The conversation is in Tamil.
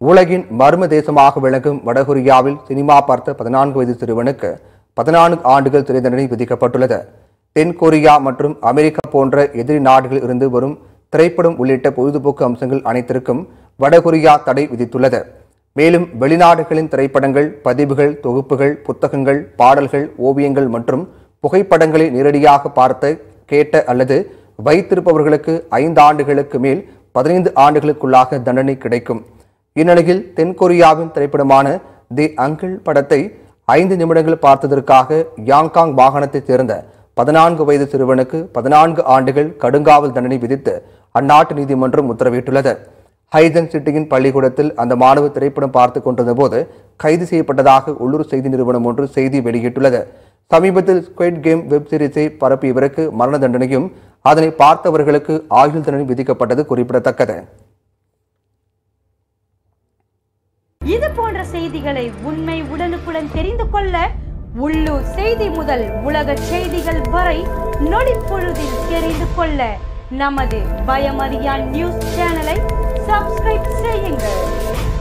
உலகின் மர்ம தேசமாக விளங்கும் வடகொரியாவில் சினிமா பார்த்த பதினான்கு வயது சிறுவனுக்கு பதினான்கு ஆண்டுகள் சிறை தண்டனை விதிக்கப்பட்டுள்ளது தென் கொரியா மற்றும் அமெரிக்கா போன்ற எதிரி நாடுகளில் இருந்து வரும் திரைப்படம் உள்ளிட்ட பொழுதுபோக்கு அம்சங்கள் அனைத்திற்கும் வடகொரியா தடை விதித்துள்ளது மேலும் வெளிநாடுகளின் திரைப்படங்கள் பதிவுகள் தொகுப்புகள் புத்தகங்கள் பாடல்கள் ஓவியங்கள் மற்றும் புகைப்படங்களை நேரடியாக பார்த்த கேட்ட அல்லது வைத்திருப்பவர்களுக்கு ஐந்து ஆண்டுகளுக்கு மேல் பதினைந்து ஆண்டுகளுக்குள்ளாக தண்டனை கிடைக்கும் இந்நிலையில் தென்கொரியாவின் திரைப்படமான தி அங்கிள் படத்தை ஐந்து நிமிடங்கள் பார்த்ததற்காக யாங்காங் மாகாணத்தைச் சேர்ந்த பதினான்கு வயது சிறுவனுக்கு பதினான்கு ஆண்டுகள் கடுங்காவல் தண்டனை விதித்து அந்நாட்டு நீதிமன்றம் உத்தரவிட்டுள்ளது ஹைதன் சிட்டியின் பள்ளிக்கூடத்தில் அந்த மாணவர் திரைப்படம் பார்த்து கொண்டிருந்த போது கைது செய்யப்பட்டதாக உள்ளூர் செய்தி நிறுவனம் ஒன்று செய்தி வெளியிட்டுள்ளது சமீபத்தில் ஸ்குவைட் கேம் வெப் சீரிஸை பரப்பியவருக்கு மரண தண்டனையும் அதனை பார்த்தவர்களுக்கு ஆயுள் தண்டனை விதிக்கப்பட்டது குறிப்பிடத்தக்கது இது போன்ற செய்திகளை உண்மை உடனுக்குடன் தெரிந்து கொள்ள உள்ளூர் செய்தி முதல் உலக செய்திகள் வரை நொடிப்பொழுதில் தெரிந்து கொள்ள நமது பயமறியான் நியூஸ் சேனலை சப்ஸ்கிரைப் செய்யுங்கள்